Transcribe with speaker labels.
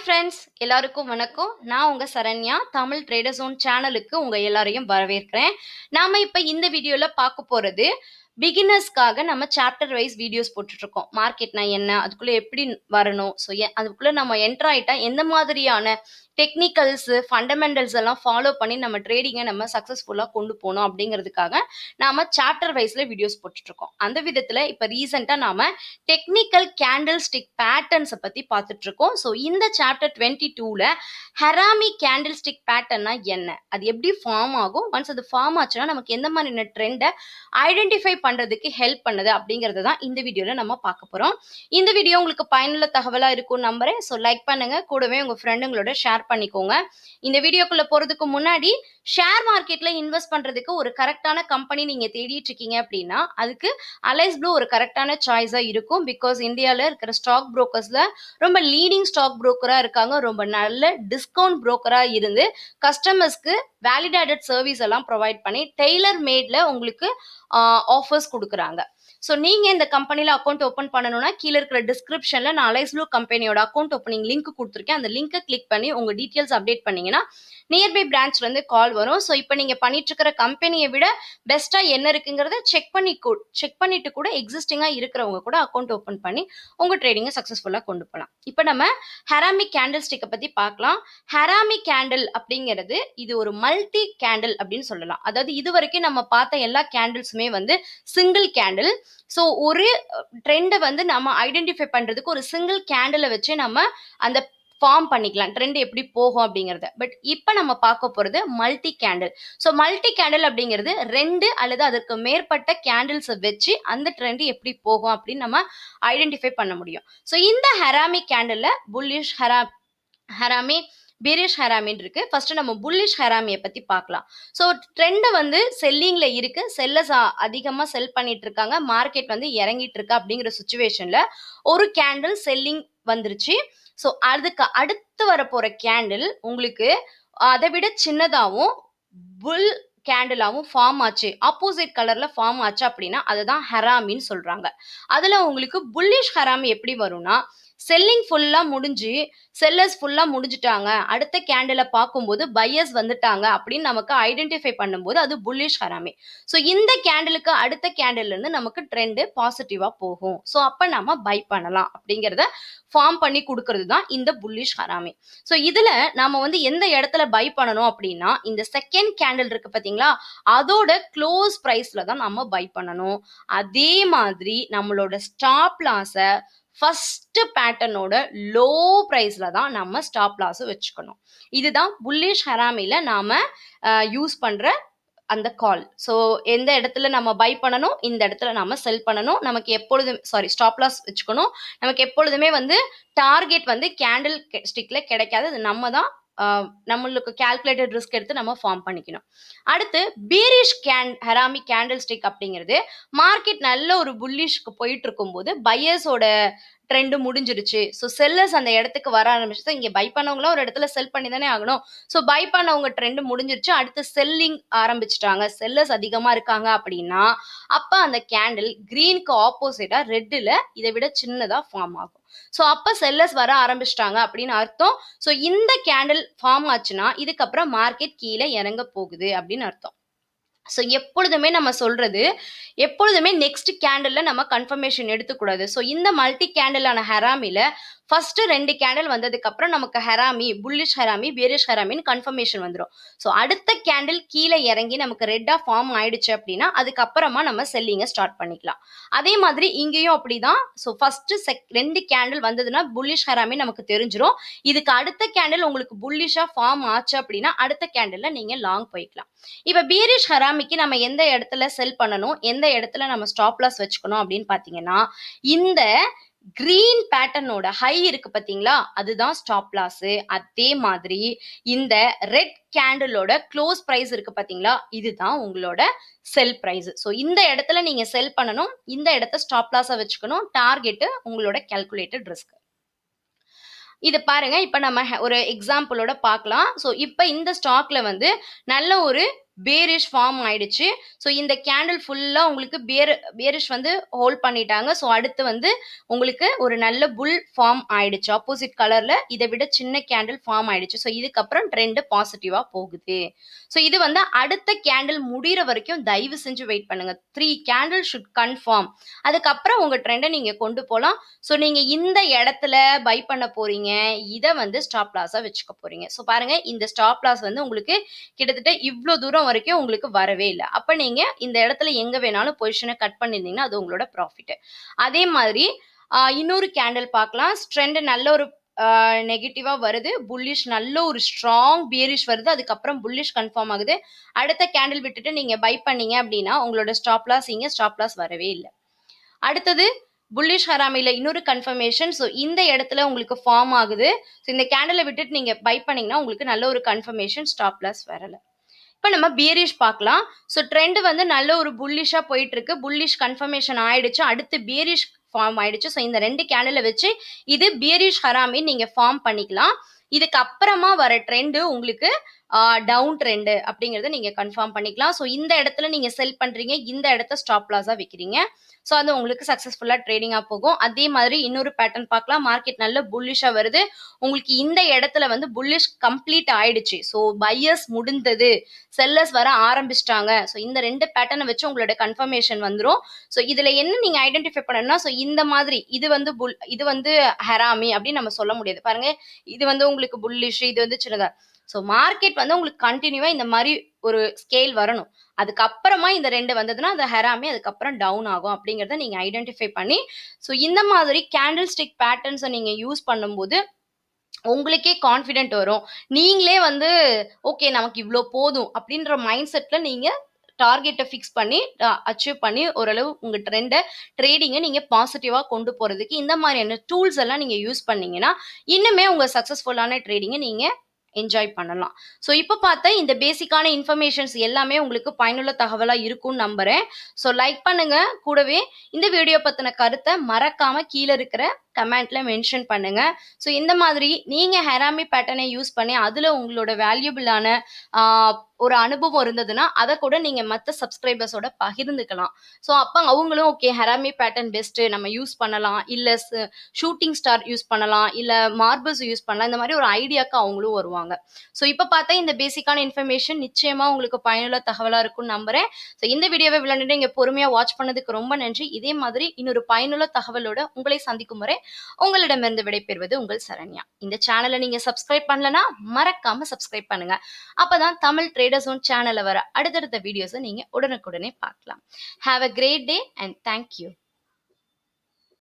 Speaker 1: friends எல்லாருக்கும் வணக்கம் நான் உங்க சரண்யா தமிழ் ட்ரேடர் ஜோன் சேனலுக்கு உங்க எல்லாரையும் வரவேற்கிறேன் நாம இப்ப இந்த வீடியோல பார்க்க போறது பிகினர்ஸ்க்காக நம்ம சாப்டர் வைஸ் வீடியோஸ் போட்டுட்டு இருக்கோம் மார்க்கெட்னா என்ன அதுக்குள்ள எப்படி வரணும் ஸோ அதுக்குள்ள நம்ம என்டர் ஆயிட்டா எந்த மாதிரியான டெக்னிக்கல்ஸ் ஃபண்டமெண்டல்ஸ் எல்லாம் ஃபாலோ பண்ணி நம்ம ட்ரேடிங்கை நம்ம சக்ஸஸ்ஃபுல்லாக கொண்டு போகணும் அப்படிங்கிறதுக்காக நாம சாப்டர் வைஸ்ல வீடியோஸ் போட்டுட்டு இருக்கோம் அந்த விதத்துல இப்போ ரீசெண்டாக நாம டெக்னிக்கல் கேண்டில் ஸ்டிக் பேட்டர்ன்ஸை பத்தி பார்த்துட்டு இருக்கோம் ஸோ இந்த சாப்டர் டுவெண்ட்டி டூல ஹெராமி கேண்டில் ஸ்டிக் பேட்டர்னா என்ன அது எப்படி ஃபார்ம் ஆகும் ஒன்ஸ் அது ஃபார்ம் ஆச்சுன்னா நமக்கு எந்த மாதிரியான ட்ரெண்டை ஐடென்டிஃபை பண்றதுக்கு ஹெல்ப் பண்ணுது அப்படிங்கறத தான் இந்த வீடியோல நம்ம பார்க்க போறோம் இந்த வீடியோ உங்களுக்கு பயனுள்ள தகவலா இருக்கும் நம்புறேன் ஸோ லைக் பண்ணுங்க கூடவே உங்க ஃப்ரெண்டுங்களோட ஷேர் பண்ணிக்கோங்க இந்த வீடியோக்குள்ள போறதுக்கு முன்னாடி ஷேர் மார்க்கெட்ல இன்வெஸ்ட் பண்றதுக்கு ஒரு கரெக்டான கம்பெனி நீங்க தேடிட்டு இருக்கீங்க அப்படின்னா அதுக்கு அலைஸ் ப்ளூ ஒரு கரெக்டான சாய்ஸா இருக்கும் பிகாஸ் இந்தியாவில் இருக்கிற ஸ்டாக் புரோக்கர்ஸ்ல ரொம்ப லீடிங் ஸ்டாக் புரோக்கரா இருக்காங்க ரொம்ப நல்ல டிஸ்கவுண்ட் புரோக்கரா இருந்து கஸ்டமர்ஸ்க்கு வேலிடேட்டட் சர்வீஸ் எல்லாம் ப்ரொவைட் பண்ணி டெய்லர் மேட்ல உங்களுக்கு ஆஃபர்ஸ் கொடுக்குறாங்க ஸோ நீங்கள் இந்த கம்பெனியில் அக்கௌண்ட் ஓப்பன் பண்ணணும்னா கீழே இருக்கிற டிஸ்கிரிப்ஷனில் நான் அலைஸ்லூ கம்பெனியோட அக்கௌண்ட் ஓப்பனிங் லிங்க் கொடுத்துருக்கேன் அந்த லிங்கை கிளிக் பண்ணி உங்கள் டீட்டெயில்ஸ் அப்டேட் பண்ணீங்கன்னா நியர்பை பிரான்ச்லேருந்து கால் வரும் ஸோ இப்போ நீங்கள் பண்ணிட்டு இருக்கிற கம்பெனியை விட பெஸ்ட்டாக என்ன இருக்குங்கிறத செக் பண்ணி செக் பண்ணிட்டு கூட எக்ஸிஸ்டிங்காக இருக்கிறவங்க கூட அக்கௌண்ட் ஓப்பன் பண்ணி உங்கள் ட்ரேடிங்கை சக்ஸஸ்ஃபுல்லாக கொண்டு போகலாம் இப்போ நம்ம ஹெராமிக் கேண்டில் ஸ்டிக்கை பற்றி பார்க்கலாம் ஹெராமிக் கேண்டில் அப்படிங்கிறது இது ஒரு மல்டி கேண்டில் அப்படின்னு சொல்லலாம் அதாவது இது வரைக்கும் நம்ம பார்த்த எல்லா கேண்டில்ஸுமே வந்து சிங்கிள் கேண்டில் ஸோ ஒரு ட்ரெண்டை வந்து நம்ம ஐடென்டிஃபை பண்ணுறதுக்கு ஒரு சிங்கிள் கேண்டிலை வச்சு நம்ம அந்த ஃபார்ம் பண்ணிக்கலாம் ட்ரெண்ட் எப்படி போகும் அப்படிங்கிறத பட் இப்போ நம்ம பார்க்க போகிறது multi candle so multi candle அப்படிங்கிறது ரெண்டு அல்லது அதற்கு மேற்பட்ட கேண்டில்ஸை வச்சு அந்த ட்ரெண்ட் எப்படி போகும் அப்படின்னு நம்ம ஐடென்டிஃபை பண்ண முடியும் ஸோ இந்த ஹெராமி கேண்டில் புல்லிஷ் ஹெரா ஹெராமி பீரிஷ் ஹெராமின் இருக்கு ஃபர்ஸ்ட் நம்ம புல்லிஷ் ஹெராமியை பத்தி பார்க்கலாம் ஸோ ட்ரெண்ட் வந்து செல்லிங்ல இருக்கு செல்லர்ஸ் அதிகமா செல் பண்ணிட்டு இருக்காங்க மார்க்கெட் வந்து இறங்கிட்டு இருக்கு அப்படிங்கிற சுச்சுவேஷன்ல ஒரு கேண்டில் செல்லிங் வந்துருச்சு ஸோ அதுக்கு அடுத்து வரப்போற கேண்டில் உங்களுக்கு அதை விட சின்னதாகவும் புல் கேண்டிலாவும் ஃபார்ம் ஆச்சு ஆப்போசிட் கலர்ல ஃபார்ம் ஆச்சு அப்படின்னா அதுதான் ஹெராமின்னு சொல்றாங்க அதுல உங்களுக்கு புல்லிஷ் ஹெராமி எப்படி வரும்னா செல்லிங் ஃபுல்லா முடிஞ்சு செல்லர்ஸ் ஃபுல்லா முடிஞ்சிட்டாங்க அடுத்த கேண்டில பார்க்கும்போது பையர்ஸ் வந்துட்டாங்க அப்படின்னு நமக்கு ஐடென்டிஃபை பண்ணும்போது அது புல்லிஷ் ஹராமி ஸோ இந்த கேண்டிலுக்கு அடுத்த கேண்டில் இருந்து நமக்கு ட்ரெண்டு பாசிட்டிவா போகும் ஸோ அப்ப நம்ம பை பண்ணலாம் அப்படிங்கிறத ஃபார்ம் பண்ணி கொடுக்கறது தான் இந்த புல்லிஷ் ஹராமி ஸோ இதுல நாம வந்து எந்த இடத்துல பை பண்ணணும் அப்படின்னா இந்த செகண்ட் கேண்டில் இருக்கு பாத்தீங்களா அதோட க்ளோஸ் ப்ரைஸ்ல தான் நம்ம பை பண்ணணும் அதே மாதிரி நம்மளோட ஸ்டாப் லாஸை ஃபர்ஸ்ட் பேட்டர்னோட லோ ப்ரைஸ்ல தான் நம்ம ஸ்டாப் லாஸ் வச்சுக்கணும் இதுதான் புல்லிஷ் ஹராமில நாம யூஸ் பண்ற அந்த கால் ஸோ எந்த இடத்துல நம்ம பை பண்ணணும் இந்த இடத்துல நம்ம செல் பண்ணணும் நமக்கு எப்பொழுதும் சாரி ஸ்டாப் லாஸ் வச்சுக்கணும் நமக்கு எப்பொழுதுமே வந்து டார்கெட் வந்து கேண்டில் ஸ்டிக்ல கிடைக்காது அது நம்ம தான் நம்மளுக்கு கால்குலேட்டட் ரிஸ்க் எடுத்து நம்ம ஃபார்ம் பண்ணிக்கணும் அடுத்து bearish can harami candle stick அப்படிங்கிறது மார்க்கெட் நல்ல ஒரு புல்லிஷ்க்கு போயிட்டு இருக்கும்போது பையர்ஸோட ட்ரெண்டு முடிஞ்சிருச்சு ஸோ செல்லர்ஸ் அந்த இடத்துக்கு வர ஆரம்பிச்சு இங்கே பை பண்ணவங்களும் ஒரு இடத்துல செல் பண்ணி தானே ஆகணும் ஸோ பை பண்ணவங்க ட்ரெண்டு முடிஞ்சிருச்சு அடுத்து செல்லிங் ஆரம்பிச்சிட்டாங்க செல்லர்ஸ் அதிகமாக இருக்காங்க அப்படின்னா அப்போ அந்த கேண்டில் க்ரீனுக்கு ஆப்போசிட்டாக ரெட்டில் இதை விட சின்னதாக ஃபார்ம் ஆகும் ஸோ அப்போ செல்லர்ஸ் வர ஆரம்பிச்சிட்டாங்க அப்படின்னு அர்த்தம் ஸோ இந்த கேண்டில் ஃபார்ம் ஆச்சுன்னா இதுக்கப்புறம் மார்க்கெட் கீழே இறங்க போகுது அப்படின்னு அர்த்தம் ஸோ எப்பொழுதுமே நம்ம சொல்றது எப்பொழுதுமே நெக்ஸ்ட் கேண்டில் நம்ம கன்ஃபர்மேஷன் எடுத்துக்கூடாது ஸோ இந்த மல்டி கேண்டிலான ஹெராமில ஃபர்ஸ்ட் ரெண்டு கேண்டில் வந்ததுக்கு அப்புறம் நமக்கு ஹெராமி புல்லிஷ் ஹெராமி பேரிஷ் ஹெராமின்னு கன்ஃபர்மேஷன் வந்துடும் ஸோ அடுத்த கேண்டில் கீழே இறங்கி நமக்கு ரெட்டா ஃபார்ம் ஆயிடுச்சு அப்படின்னா அதுக்கப்புறமா நம்ம செல்லிங்கை ஸ்டார்ட் பண்ணிக்கலாம் அதே மாதிரி இங்கேயும் அப்படிதான் ஸோ ஃபர்ஸ்ட் செக் ரெண்டு கேண்டில் வந்ததுன்னா புல்லிஷ் ஹெராமி நமக்கு தெரிஞ்சிடும் இதுக்கு அடுத்த கேண்டில் உங்களுக்கு புல்லிஷா ஃபார்ம் ஆச்சு அப்படின்னா அடுத்த கேண்டில்ல நீங்க லாங் போய்க்கலாம் இப்போ பீரிஷ் ஹெராமிக்கு நம்ம எந்த இடத்துல செல் பண்ணணும் எந்த இடத்துல நம்ம ஸ்டாப் லாஸ் வச்சுக்கணும் அப்படின்னு பாத்தீங்கன்னா இந்த கிரீன் பேட்டர்னோட ஹை இருக்கு பாத்தீங்களா அதுதான் ஸ்டாப் லாஸ் அதே மாதிரி இந்த ரெட் கேண்டிலோட க்ளோஸ் ப்ரைஸ் இருக்கு பாத்தீங்களா இதுதான் உங்களோட செல் ப்ரைஸ் ஸோ இந்த இடத்துல நீங்க செல் பண்ணணும் இந்த இடத்த ஸ்டாப் லாஸா வச்சுக்கணும் டார்கெட் உங்களோட கால்குலேட்டட் ரிஸ்க் இது பாருங்க இப்போ நம்ம ஒரு எக்ஸாம்பிளோட பார்க்கலாம் ஸோ இப்போ இந்த ஸ்டாக்ல வந்து நல்ல ஒரு பேரிஷ் ஃபார்ம் ஆயிடுச்சு ஸோ இந்த கேண்டில் ஃபுல்லா உங்களுக்கு பேர் பேரிஷ் வந்து ஹோல்ட் பண்ணிட்டாங்க ஸோ அடுத்து வந்து உங்களுக்கு ஒரு நல்ல புல் ஃபார்ம் ஆயிடுச்சு ஆப்போசிட் கலர்ல இதை விட சின்ன கேண்டில் ஃபார்ம் ஆயிடுச்சு ஸோ இதுக்கப்புறம் ட்ரெண்ட் பாசிட்டிவா போகுது ஸோ இது வந்து அடுத்த கேண்டில் முடிகிற வரைக்கும் தயவு செஞ்சு வெயிட் பண்ணுங்க த்ரீ கேண்டில் ஷுட் கன்ஃபார்ம் அதுக்கப்புறம் உங்க ட்ரெண்டை நீங்க கொண்டு போகலாம் ஸோ நீங்க இந்த இடத்துல பை பண்ண போறீங்க இதை வந்து ஸ்டாப் லாஸா வச்சுக்க போறீங்க ஸோ பாருங்க இந்த ஸ்டாப் லாஸ் வந்து உங்களுக்கு கிட்டத்தட்ட இவ்வளோ தூரம் வரைக்கும் உங்களுக்கு வரவே இல்லை அப்போ நீங்க இந்த இடத்துல எங்க வேணாலும் பொசிஷனை கட் பண்ணியிருந்தீங்கன்னா அது உங்களோட ப்ராஃபிட் அதே மாதிரி ஆஹ், இன்னொரு கேண்டில் பார்க்கலாம் ட்ரெண்ட் நல்ல ஒரு நெகட்டிவா வருது புல்லிஷ் நல்ல ஒரு ஸ்ட்ராங் பியரிஷ் வருது அதுக்கப்புறம் புல்லிஷ் கன்ஃபார்ம் ஆகுது அடுத்த கேண்டில் விட்டுட்டு நீங்க பை பண்ணீங்க அப்படின்னா உங்களோட ஸ்டாப் லாஸ் இங்க ஸ்டாப் லாஸ் வரவே இல்லை அடுத்தது புல்லிஷ் ஹராமில இன்னொரு கன்ஃபர்மேஷன் ஸோ இந்த இடத்துல உங்களுக்கு ஃபார்ம் ஆகுது ஸோ இந்த கேண்டிலை விட்டுட்டு நீங்க பை பண்ணீங்கன்னா உங்களுக்கு நல்ல ஒரு கன்ஃபர்மேஷன் ஸ்டாப் லாஸ் வரல இப்போ நம்ம பியரிஷ் பார்க்கலாம் ஸோ ட்ரெண்ட் வந்து நல்ல ஒரு புல்லிஷாக போயிட்டு இருக்கு புல்லிஷ் கன்ஃபர்மேஷன் ஆயிடுச்சு அடுத்து பியரிஷ் ஃபார்ம் ஆயிடுச்சு ஸோ இந்த ரெண்டு கேண்டிலை வச்சு இது பியரிஷ் ஹராமி நீங்க ஃபார்ம் பண்ணிக்கலாம் இதுக்கு அப்புறமா வர ட்ரெண்டு உங்களுக்கு டவுன் ட்ரெண்டு அப்படிங்கறத நீங்க கன்ஃபார்ம் பண்ணிக்கலாம் ஸோ இந்த இடத்துல நீங்க செல் பண்றீங்க இந்த இடத்த ஸ்டாப் லாஸா வைக்கிறீங்க ஸோ அது உங்களுக்கு சக்ஸஸ்ஃபுல்லா ட்ரேடிங்கா போகும் அதே மாதிரி இன்னொரு பேட்டர்ன் பார்க்கலாம் மார்க்கெட் நல்ல புல்லிஷா வருது உங்களுக்கு இந்த இடத்துல வந்து புல்லிஷ் கம்ப்ளீட் ஆயிடுச்சு ஸோ பையர்ஸ் முடிந்தது செல்லர்ஸ் வர ஆரம்பிச்சிட்டாங்க ஸோ இந்த ரெண்டு பேட்டர்னை வச்சு உங்களோட கன்ஃபர்மேஷன் வந்துரும் ஸோ இதுல என்ன நீங்க ஐடென்டிஃபை பண்ணணும்னா ஸோ இந்த மாதிரி இது வந்து புல் இது வந்து ஹராமி அப்படின்னு நம்ம சொல்ல முடியாது பாருங்க இது வந்து உங்களுக்கு புல்லிஷ் இது வந்து சின்னதா ஸோ மார்க்கெட் வந்து உங்களுக்கு கண்டினியூவா இந்த மாதிரி ஒரு ஸ்கேல் வரணும் அதுக்கப்புறமா இந்த ரெண்டு வந்ததுன்னா அந்த ஹெராமி அதுக்கப்புறம் டவுன் ஆகும் அப்படிங்கிறத நீங்க ஐடென்டிஃபை பண்ணி ஸோ இந்த மாதிரி கேண்டில் ஸ்டிக் பேட்டர்ன்ஸை நீங்க யூஸ் பண்ணும்போது உங்களுக்கே கான்ஃபிடென்ட் வரும் நீங்களே வந்து ஓகே நமக்கு இவ்வளோ போதும் அப்படின்ற மைண்ட் செட்டில் நீங்கள் டார்கெட்டை ஃபிக்ஸ் பண்ணி அச்சீவ் பண்ணி ஓரளவு உங்கள் ட்ரெண்டை ட்ரேடிங்கை நீங்கள் பாசிட்டிவாக கொண்டு போகிறதுக்கு இந்த மாதிரியான டூல்ஸ் எல்லாம் நீங்கள் யூஸ் பண்ணீங்கன்னா இன்னுமே உங்கள் சக்ஸஸ்ஃபுல்லான ட்ரேடிங்கை நீங்கள் என்ஜாய் பண்ணலாம் ஸோ இப்போ பார்த்தா இந்த பேசிக்கான இன்ஃபர்மேஷன்ஸ் எல்லாமே உங்களுக்கு பயனுள்ள தகவலாக இருக்கும்னு நம்புறேன் ஸோ லைக் பண்ணுங்க கூடவே இந்த வீடியோ பற்றின கருத்தை மறக்காம கீழே இருக்கிற கமெண்ட்ல மென்ஷன் பண்ணுங்க ஸோ இந்த மாதிரி நீங்க ஹெராமி பேட்டர்னை யூஸ் பண்ணி அதுல உங்களோட வேல்யூபிளான ஒரு அனுபவம் இருந்ததுன்னா அதை கூட நீங்க மற்ற சப்ஸ்கிரைபர்ஸோட பகிர்ந்துக்கலாம் ஸோ அப்போ அவங்களும் ஓகே ஹெராமி பேட்டர்ன் பெஸ்ட் நம்ம யூஸ் பண்ணலாம் இல்ல ஷூட்டிங் ஸ்டார் யூஸ் பண்ணலாம் இல்ல மார்பிள்ஸ் யூஸ் பண்ணலாம் இந்த மாதிரி ஒரு ஐடியாக்கு அவங்களும் வருவாங்க ஸோ இப்போ பார்த்தா இந்த பேசிக்கான இன்ஃபர்மேஷன் நிச்சயமா உங்களுக்கு பயனுள்ள தகவலா இருக்கும்னு நம்புறேன் ஸோ இந்த வீடியோவை விளையாண்டுட்டு இங்க பொறுமையா வாட்ச் பண்ணதுக்கு ரொம்ப நன்றி இதே மாதிரி இன்னொரு பயனுள்ள தகவலோட உங்களை சந்திக்கும் வரை உங்களிடமிருந்து விடைபெறுவது உங்கள் சரண்யா இந்த சேனலை நீங்க சப்ஸ்கிரைப் பண்ணலனா மறக்காம சப்ஸ்கிரைப் பண்ணுங்க அப்பதான் தமிழ் ட்ரேடர்ஸ் ஓன் சேனல்ல வர அடுத்தடுத்த வீடியோஸை நீங்க உடனுக்குடனே பார்க்கலாம் have a great day and thank you